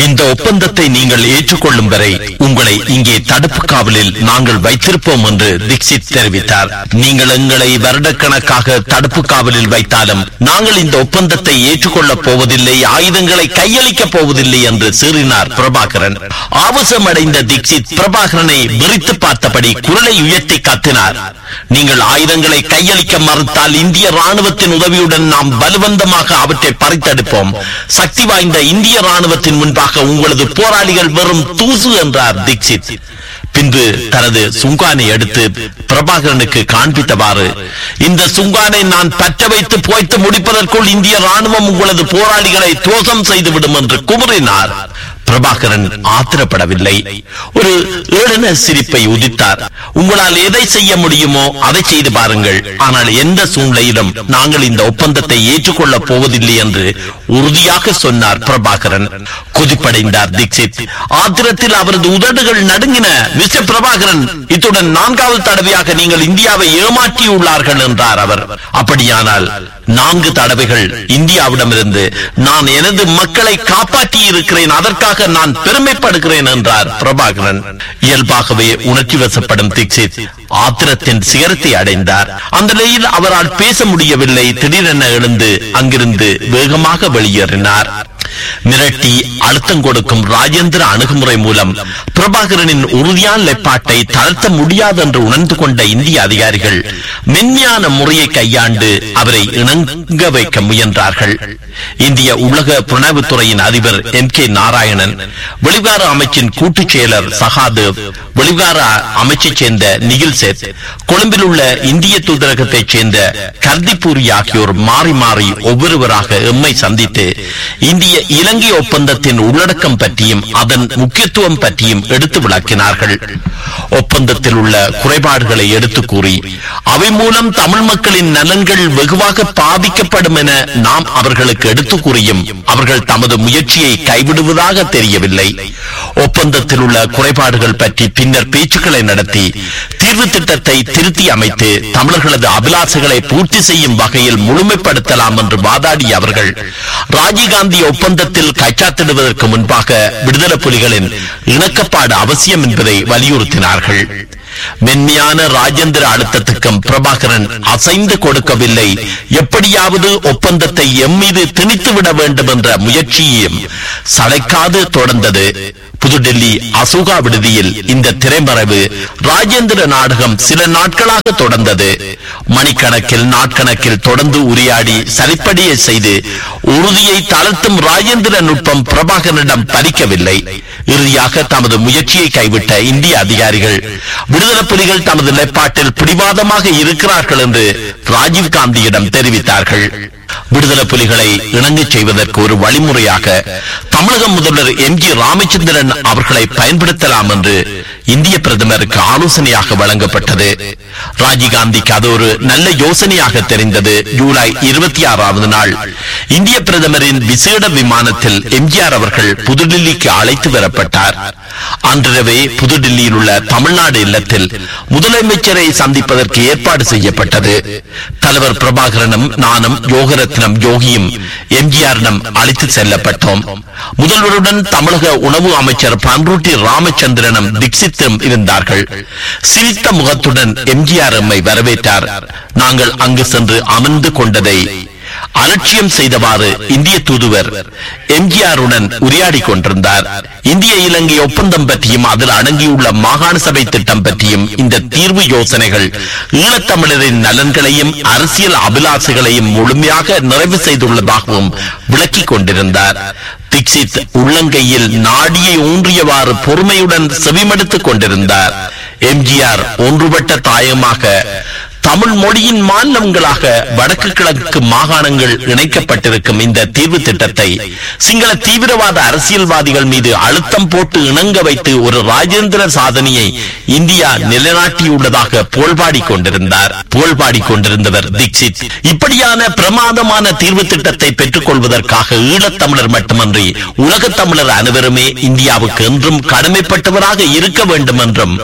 இந்த ஒப்பந்தத்தை நீங்கள் ஏற்றுக்கொள்ளும் வரை உங்களை இங்கே தடுப்பு காவலில் நாங்கள் வைத்திருப்போம் என்று தீக்ஷித் தெரிவித்தார் நீங்கள் எங்களை வருடக்கணக்காக தடுப்பு காவலில் வைத்தாலும் நாங்கள் இந்த ஒப்பந்தத்தை ஏற்றுக்கொள்ளப் போவதில்லை ஆயுதங்களை கையளிக்கப் போவதில்லை என்று சீறினார் பிரபாகரன் ஆவேசமடைந்த தீக்ஷித் பிரபாகரனை விரித்து பார்த்தபடி குரலை உயர்த்தி கத்தினார் நீங்கள் ஆயுதங்களை கையளிக்க மறுத்தால் இந்திய ராணுவத்தின் உதவியுடன் நாம் பலவந்தமாக அவற்றை பறித்தெடுப்போம் சக்தி வாய்ந்த இந்திய ராணுவத்தின் முன்பாக உங்களது போராளிகள் வெறும் தூசு என்றார் தீக்ஷித் பின்பு தனது சுங்கானை எடுத்து பிரபாகரனுக்கு காண்பித்தவாறு இந்த சுங்கானை நான் பற்ற வைத்து போய்த்து முடிப்பதற்குள் இந்திய ராணுவம் உங்களது போராளிகளை துவசம் செய்துவிடும் என்று குமறினார் பிரபாகரன் ஆத்திரப்படவில்லை ஒரு ஏளன சிரிப்பை உதித்தார் உங்களால் எதை செய்ய முடியுமோ அதை செய்து பாருங்கள் ஆனால் எந்த சூழ்நிலையிலும் நாங்கள் இந்த ஒப்பந்தத்தை ஏற்றுக்கொள்ளப் போவதில்லை என்று உறுதியாக சொன்னார் பிரபாகரன் கொதிப்படைந்தார் தீக்ஷித் ஆத்திரத்தில் அவரது உதடுகள் நடுங்கின மிஸ்டர் பிரபாகரன் இத்துடன் நான்காவது தடவையாக நீங்கள் இந்தியாவை ஏமாற்றியுள்ளார்கள் என்றார் அவர் அப்படியானால் நான்கு தடவைகள் இந்தியாவிடமிருந்து நான் எனது மக்களை காப்பாற்றி இருக்கிறேன் அதற்காக நான் பெருமைப்படுகிறேன் என்றார் பிரபாகரன் இயல்பாகவே உணர்ச்சி வசப்படும் தீக்ஷித் ஆத்திரத்தின் சிகரத்தை அடைந்தார் அந்த நிலையில் அவரால் பேச முடியவில்லை திடீரென எழுந்து அங்கிருந்து வேகமாக வெளியேறினார் மிரட்டி அழுத்தம் கொடுக்கும் ராஜேந்திர அணுகுமுறை மூலம் பிரபாகரனின் உறுதியான நிலைப்பாட்டை தளர்த்த முடியாது என்று உணர்ந்து கொண்ட இந்திய அதிகாரிகள் மென்மையான முறையை கையாண்டு அவரை இணங்க வைக்க முயன்றார்கள் இந்திய உலக புலனாய்வுத்துறையின் அதிபர் எம் கே நாராயணன் வெளிவார அமைச்சின் கூட்டுச் செயலர் சகாதேவ் வெளிவார அமைச்சைச் சேர்ந்த நிகில் சேத் கொழும்பில் உள்ள இந்திய தூதரகத்தைச் சேர்ந்த கர்திபூரி ஆகியோர் மாறி மாறி ஒவ்வொருவராக எம்மை சந்தித்து இந்திய இலங்கை ஒப்பந்தத்தின் உள்ளடக்கம் பற்றியும் அதன் முக்கியத்துவம் பற்றியும் எடுத்து விளக்கினார்கள் ஒப்பந்தத்தில் உள்ள குறைபாடுகளை எடுத்து கூறி அவை மூலம் தமிழ் மக்களின் நலன்கள் வெகுவாக பாதிக்கப்படும் என நாம் அவர்களுக்கு எடுத்து கூறியும் அவர்கள் தமது முயற்சியை கைவிடுவதாக தெரியவில்லை ஒப்பந்தத்தில் உள்ள குறைபாடுகள் பற்றி பின்னர் பேச்சுக்களை நடத்தி தீர்வு திட்டத்தை திருத்தி அமைத்து தமிழர்களது அபிலாசைகளை பூர்த்தி செய்யும் வகையில் முழுமைப்படுத்தலாம் என்று வாதாடிய அவர்கள் ராஜீவ்காந்தி ஒப்பந்தத்தில் கைச்சாத்திடுவதற்கு முன்பாக விடுதலை புலிகளின் இணக்கப்பாடு அவசியம் என்பதை வலியுறுத்தினார்கள் மென்மையான ராஜேந்திர அழுத்தத்துக்கும் பிரபாகரன் அசைந்து கொடுக்கவில்லை எப்படியாவது ஒப்பந்தத்தை எம் மீது திணித்து விட வேண்டும் என்ற முயற்சியையும் சளைக்காது தொடர்ந்தது புதுடெல்லி அசோகா விடுதியில் இந்த திரைமறைவு ராஜேந்திர நாடகம் சில நாட்களாக தொடர்ந்தது மணிக்கணக்கில் நாட்கணக்கில் தொடர்ந்து உரையாடி சரிப்படியை செய்து உறுதியை தளர்த்தும் ராஜேந்திர நுட்பம் பிரபாகரனிடம் பலிக்கவில்லை இறுதியாக தமது முயற்சியை கைவிட்ட இந்திய அதிகாரிகள் விடுதலை புலிகள் தமது நிலைப்பாட்டில் பிடிவாதமாக இருக்கிறார்கள் என்று ராஜீவ் காந்தியிடம் தெரிவித்தார்கள் விடுதலை புலிகளை இணங்கச் செய்வதற்கு ஒரு வழிமுறையாக தமிழக முதல்வர் எம் ஜி ராமச்சந்திரன் அவர்களை பயன்படுத்தலாம் என்று இந்திய பிரதமருக்கு ஆலோசனையாக வழங்கப்பட்டது ராஜீவ்காந்திக்கு அது ஒரு நல்ல யோசனையாக தெரிந்தது ஜூலை இருபத்தி ஆறாவது நாள் இந்திய பிரதமரின் விசேட விமானத்தில் எம்ஜிஆர் அவர்கள் புதுடில்லிக்கு அழைத்து வரப்பட்டார் அன்றிரவே புதுடில்லியில் உள்ள தமிழ்நாடு இல்லத்தில் முதலமைச்சரை சந்திப்பதற்கு ஏற்பாடு செய்யப்பட்டது தலைவர் பிரபாகரனும் நானும் யோகரத்னம் யோகியும் எம்ஜிஆரிடம் அழைத்து செல்லப்பட்டோம் முதல்வருடன் தமிழக உணவு அமைச்சர் பன்ருட்டி ராமச்சந்திரனும் தீட்சித்தும் இருந்தார்கள் சிரித்த முகத்துடன் எம்ஜிஆர் எம்மை வரவேற்றார் நாங்கள் அங்கு சென்று அமர்ந்து கொண்டதை அலட்சியம் செய்தவாறு இந்திய தூதுவர் எம்ஜிஆருடன் உரையாடி கொண்டிருந்தார் இந்திய இலங்கை ஒப்பந்தம் பற்றியும் அதில் அடங்கியுள்ள மாகாண சபை திட்டம் பற்றியும் இந்த தீர்வு யோசனைகள் ஈழத்தமிழரின் நலன்களையும் அரசியல் அபிலாசைகளையும் முழுமையாக நிறைவு செய்துள்ளதாகவும் விளக்கிக் கொண்டிருந்தார் தீக்ஷித் உள்ளங்கையில் நாடியை ஊன்றியவாறு பொறுமையுடன் செவிமடுத்துக் கொண்டிருந்தார் எம்ஜிஆர் ஒன்றுபட்ட தாயமாக தமிழ் மொழியின் மாநிலங்களாக வடக்கு கிழக்கு மாகாணங்கள் இணைக்கப்பட்டிருக்கும் இந்த தீர்வு திட்டத்தை சிங்கள தீவிரவாத அரசியல்வாதிகள் மீது அழுத்தம் போட்டு இணங்க வைத்து ஒரு ராஜேந்திர சாதனையை இந்தியா நிலைநாட்டியுள்ளதாக புகழ்பாடி கொண்டிருந்தார் புகழ்பாடி கொண்டிருந்தவர் தீக்ஷித் இப்படியான பிரமாதமான தீர்வு திட்டத்தை பெற்றுக் கொள்வதற்காக ஈழத்தமிழர் மட்டுமன்றி உலகத் தமிழர் அனைவருமே இந்தியாவுக்கு என்றும் கடமைப்பட்டவராக இருக்க வேண்டும் என்றும்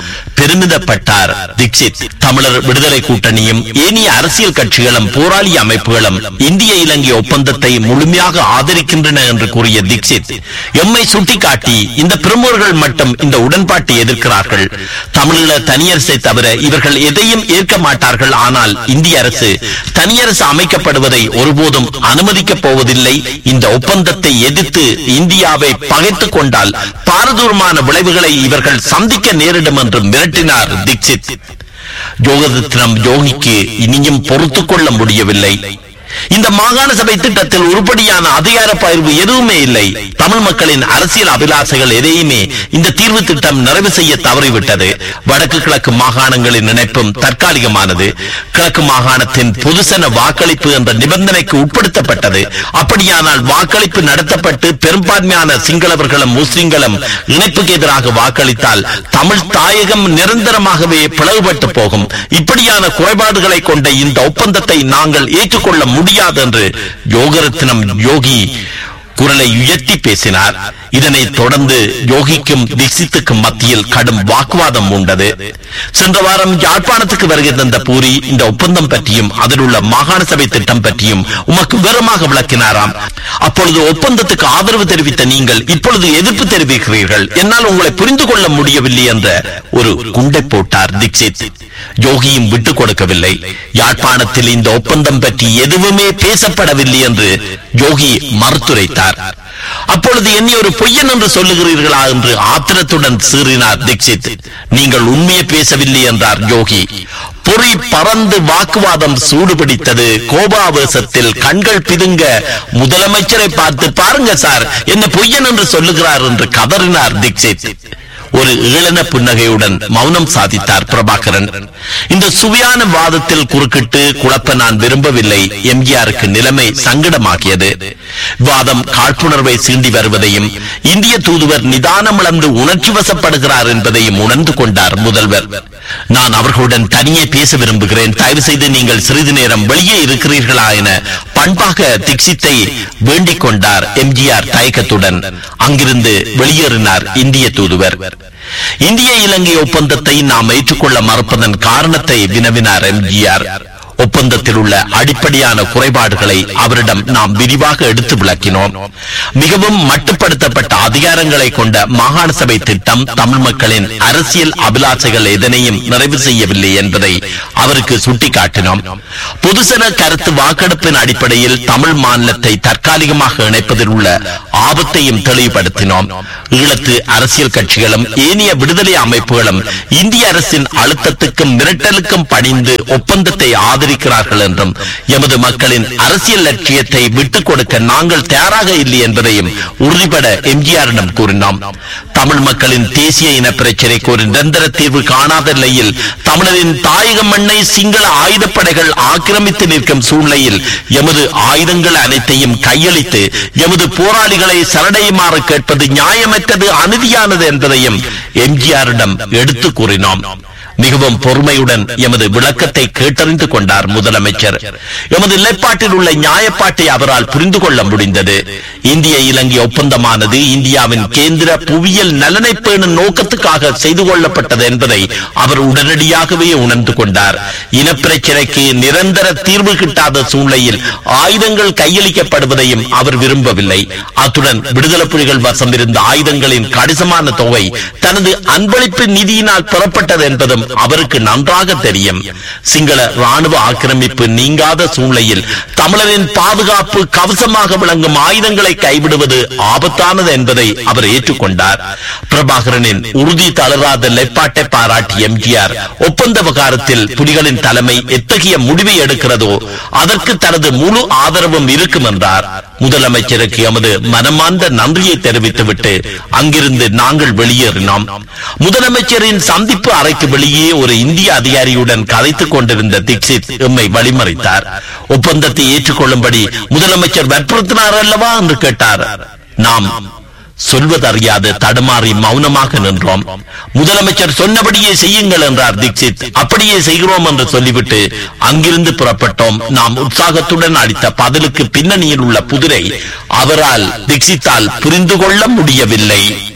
பெருமிதப்பட்டார் தீக்ஷித் தமிழர் விடுதலை கூட்டணியும் ஏனைய அரசியல் கட்சிகளும் போராளி அமைப்புகளும் இந்திய இலங்கை ஒப்பந்தத்தை முழுமையாக ஆதரிக்கின்றன என்று கூறிய தீக்ஷித் எம்மை சுட்டிக்காட்டி இந்த பிரமுகர்கள் மட்டும் இந்த உடன்பாட்டை எதிர்க்கிறார்கள் தமிழீழ தனியரசை தவிர இவர்கள் எதையும் ஏற்க மாட்டார்கள் ஆனால் இந்திய அரசு தனியரசு அமைக்கப்படுவதை ஒருபோதும் அனுமதிக்கப் போவதில்லை இந்த ஒப்பந்தத்தை எதிர்த்து இந்தியாவை பகைத்துக் கொண்டால் பாரதூரமான விளைவுகளை இவர்கள் சந்திக்க நேரிடும் என்று மிரட்டினார் தீக்ஷித் யோகரத்னம் யோகிக்கு இனியும் பொறுத்துக் கொள்ள முடியவில்லை இந்த மாகாண சபை திட்டத்தில் உருப்படியான அதிகார பகிர்வு எதுவுமே இல்லை தமிழ் மக்களின் அரசியல் அபிலாசைகள் எதையுமே இந்த தீர்வு திட்டம் நிறைவு செய்ய தவறிவிட்டது வடக்கு கிழக்கு மாகாணங்களின் இணைப்பும் தற்காலிகமானது கிழக்கு மாகாணத்தின் பொதுசன வாக்களிப்பு என்ற நிபந்தனைக்கு உட்படுத்தப்பட்டது அப்படியானால் வாக்களிப்பு நடத்தப்பட்டு பெரும்பான்மையான சிங்களவர்களும் முஸ்லிம்களும் இணைப்புக்கு எதிராக வாக்களித்தால் தமிழ் தாயகம் நிரந்தரமாகவே பிளவுபட்டு போகும் இப்படியான குறைபாடுகளை கொண்ட இந்த ஒப்பந்தத்தை நாங்கள் ஏற்றுக்கொள்ள முடியாது என்று யோகரத்னம் யோகி குரலை உயர்த்தி பேசினார் இதனைத் தொடர்ந்து யோகிக்கும் தீட்சித்துக்கும் மத்தியில் கடும் வாக்குவாதம் உண்டது சென்ற வாரம் யாழ்ப்பாணத்துக்கு வருகை தந்த பூரி இந்த ஒப்பந்தம் பற்றியும் அதில் உள்ள மாகாண சபை திட்டம் பற்றியும் உமக்கு விவரமாக விளக்கினாராம் அப்பொழுது ஒப்பந்தத்துக்கு ஆதரவு தெரிவித்த நீங்கள் இப்பொழுது எதிர்ப்பு தெரிவிக்கிறீர்கள் என்னால் உங்களை புரிந்து கொள்ள முடியவில்லை என்ற ஒரு குண்டை போட்டார் தீட்சித் யோகியும் விட்டுக் கொடுக்கவில்லை யாழ்ப்பாணத்தில் இந்த ஒப்பந்தம் பற்றி எதுவுமே பேசப்படவில்லை என்று யோகி மறுத்துரைத்தார் அப்பொழுது என்னை ஒரு பொய்யன் என்று சொல்லுகிறீர்களா என்று ஆத்திரத்துடன் சீறினார் தீட்சித் நீங்கள் உண்மையை பேசவில்லை என்றார் யோகி பொறி பறந்து வாக்குவாதம் சூடுபிடித்தது கோபாவேசத்தில் கண்கள் பிதுங்க முதலமைச்சரை பார்த்து பாருங்க சார் என்ன பொய்யன் என்று சொல்லுகிறார் என்று கதறினார் தீட்சித் ஒரு ஈழன புன்னகையுடன் மௌனம் சாதித்தார் பிரபாகரன் இந்த சுவையான வாதத்தில் குறுக்கிட்டு குழப்ப நான் விரும்பவில்லை எம்ஜிஆருக்கு நிலைமை சங்கடமாகியது வாதம் காழ்ப்புணர்வை சீண்டி வருவதையும் இந்திய தூதுவர் நிதானம் இழந்து உணர்ச்சி வசப்படுகிறார் என்பதையும் உணர்ந்து கொண்டார் முதல்வர் நான் அவர்களுடன் தனியே பேச விரும்புகிறேன் தயவு செய்து நீங்கள் சிறிது நேரம் வெளியே இருக்கிறீர்களா என பண்பாக தீட்சித்தை வேண்டிக் கொண்டார் எம்ஜிஆர் தயக்கத்துடன் அங்கிருந்து வெளியேறினார் இந்திய தூதுவர் இந்திய இலங்கை ஒப்பந்தத்தை நாம் ஏற்றுக்கொள்ள மறுப்பதன் காரணத்தை வினவினார் எம்ஜிஆர் ஒப்பந்தத்தில் உள்ள அடிப்படையான குறைபாடுகளை அவரிடம் நாம் விரிவாக எடுத்து விளக்கினோம் மிகவும் மட்டுப்படுத்தப்பட்ட அதிகாரங்களை கொண்ட மாகாண சபை திட்டம் தமிழ் மக்களின் அரசியல் அபிலாசைகள் எதனையும் நிறைவு செய்யவில்லை என்பதை அவருக்கு சுட்டிக்காட்டினோம் பொதுசன கருத்து வாக்கெடுப்பின் அடிப்படையில் தமிழ் மாநிலத்தை தற்காலிகமாக இணைப்பதில் உள்ள ஆபத்தையும் தெளிவுபடுத்தினோம் ஈழத்து அரசியல் கட்சிகளும் ஏனைய விடுதலை அமைப்புகளும் இந்திய அரசின் அழுத்தத்துக்கும் மிரட்டலுக்கும் பணிந்து ஒப்பந்தத்தை ஆதரிக்கிறார்கள் என்றும் எமது மக்களின் அரசியல் லட்சியத்தை விட்டுக் கொடுக்க நாங்கள் தயாராக இல்லை என்பதையும் உறுதிபட எம்ஜிஆரிடம் கூறினோம் தமிழ் மக்களின் தேசிய இன பிரச்சினைக்கு ஒரு நிரந்தர தீர்வு காணாத நிலையில் தமிழரின் தாயக மண்ணை சிங்கள ஆயுதப்படைகள் ஆக்கிரமித்து நிற்கும் சூழ்நிலையில் எமது ஆயுதங்கள் அனைத்தையும் கையளித்து எமது போராளிகளை சரடையுமாறு கேட்பது நியாயமற்றது அநீதியானது என்பதையும் எம்ஜிஆரிடம் எடுத்து கூறினோம் மிகவும் பொறுமையுடன் எமது விளக்கத்தை கேட்டறிந்து கொண்டார் முதலமைச்சர் எமது நிலைப்பாட்டில் உள்ள நியாயப்பாட்டை அவரால் புரிந்து கொள்ள முடிந்தது இந்திய இலங்கை ஒப்பந்தமானது இந்தியாவின் கேந்திர புவியியல் நலனை பேணும் நோக்கத்துக்காக செய்து கொள்ளப்பட்டது என்பதை அவர் உடனடியாகவே உணர்ந்து கொண்டார் இனப்பிரச்சினைக்கு நிரந்தர தீர்வு கிட்டாத சூழ்நிலையில் ஆயுதங்கள் கையளிக்கப்படுவதையும் அவர் விரும்பவில்லை அத்துடன் விடுதலை புலிகள் வசம் இருந்த ஆயுதங்களின் கணிசமான தொகை தனது அன்பளிப்பு நிதியினால் பெறப்பட்டது என்பதும் அவருக்கு நன்றாக தெரியும் சிங்கள ராணுவ ஆக்கிரமிப்பு நீங்காத சூழ்நிலையில் தமிழரின் பாதுகாப்பு கவசமாக விளங்கும் ஆயுதங்களை கைவிடுவது ஆபத்தானது என்பதை அவர் ஏற்றுக்கொண்டார் பிரபாகரனின் உறுதி தளராத நிலைப்பாட்டை பாராட்டிய எம்ஜிஆர் ஒப்பந்த விவகாரத்தில் புலிகளின் தலைமை எத்தகைய முடிவை எடுக்கிறதோ அதற்கு தனது முழு ஆதரவும் இருக்கும் என்றார் முதலமைச்சருக்கு எமது மனமார்ந்த நன்றியை தெரிவித்துவிட்டு அங்கிருந்து நாங்கள் வெளியேறினோம் முதலமைச்சரின் சந்திப்பு அறைக்கு வெளியே ஒரு இந்திய அதிகாரியுடன் கதைத்துக் கொண்டிருந்த தீட்சித் எம்மை வழிமறைத்தார் ஒப்பந்தத்தை ஏற்றுக்கொள்ளும்படி முதலமைச்சர் வற்புறுத்தினார் அல்லவா என்று கேட்டார் நாம் சொல்வதறியாது தடுமாறி மௌனமாக நின்றோம் முதலமைச்சர் சொன்னபடியே செய்யுங்கள் என்றார் தீட்சித் அப்படியே செய்கிறோம் என்று சொல்லிவிட்டு அங்கிருந்து புறப்பட்டோம் நாம் உற்சாகத்துடன் அளித்த பதிலுக்கு பின்னணியில் உள்ள புதிரை அவரால் தீட்சித்தால் புரிந்து கொள்ள முடியவில்லை